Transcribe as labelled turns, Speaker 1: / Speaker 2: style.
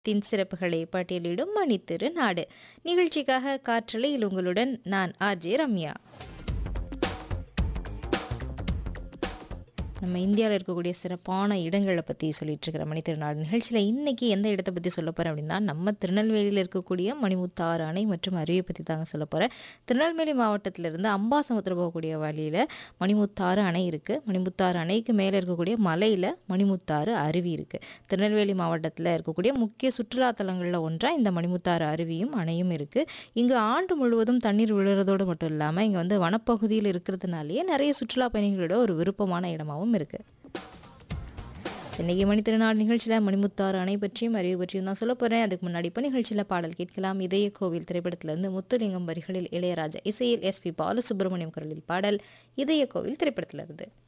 Speaker 1: தின் சிறப்புகளை பட்டியலிடும் மணித்திரு நாடு நிகழ்ச்சிக்காக காற்றலையில் உங்களுடன் நான் ஆர்ஜே ரம்யா நம்ம இந்தியாவில் இருக்கக்கூடிய சிறப்பான இடங்களை பற்றி சொல்லிட்டு இருக்கிற மணித்திருநாடு நிகழ்ச்சியில் இன்னைக்கு எந்த இடத்தை பற்றி சொல்ல போகிறேன் அப்படின்னா நம்ம திருநெல்வேலியில் இருக்கக்கூடிய மணிமுத்தாறு அணை மற்றும் அருவியை பற்றி தாங்க சொல்ல போகிறேன் திருநெல்வேலி மாவட்டத்திலிருந்து அம்பாசமுத்திரம் போகக்கூடிய வழியில் மணிமுத்தாறு அணை இருக்குது மணிமுத்தாறு அணைக்கு மேலே இருக்கக்கூடிய மலையில் மணிமுத்தாறு அருவி இருக்குது திருநெல்வேலி மாவட்டத்தில் இருக்கக்கூடிய முக்கிய சுற்றுலா தலங்களில் ஒன்றாக இந்த மணிமுத்தாறு அருவியும் அணையும் இருக்குது இங்கு ஆண்டு முழுவதும் தண்ணீர் விழுறதோடு மட்டும் இல்லாமல் இங்கே வந்து வனப்பகுதியில் இருக்கிறதுனாலேயே நிறைய சுற்றுலா பயணிகளோட ஒரு விருப்பமான இடமாகவும் இருக்குது இன்னைக்கு மணித்திருநாள் நிகழ்ச்சியில் மணிமுத்தாறு அணை பற்றியும் அறிவு பற்றியும் தான் சொல்ல போகிறேன் அதுக்கு முன்னாடி இப்போ நிகழ்ச்சியில் பாடல் கேட்கலாம் இதய கோவில் திரைப்படத்திலிருந்து முத்துலிங்கம் வரிகளில் இளையராஜா இசையில் எஸ்பி பாலசுப்ரமணியம் குரலில் பாடல் இதய கோவில் திரைப்படத்திலிருந்து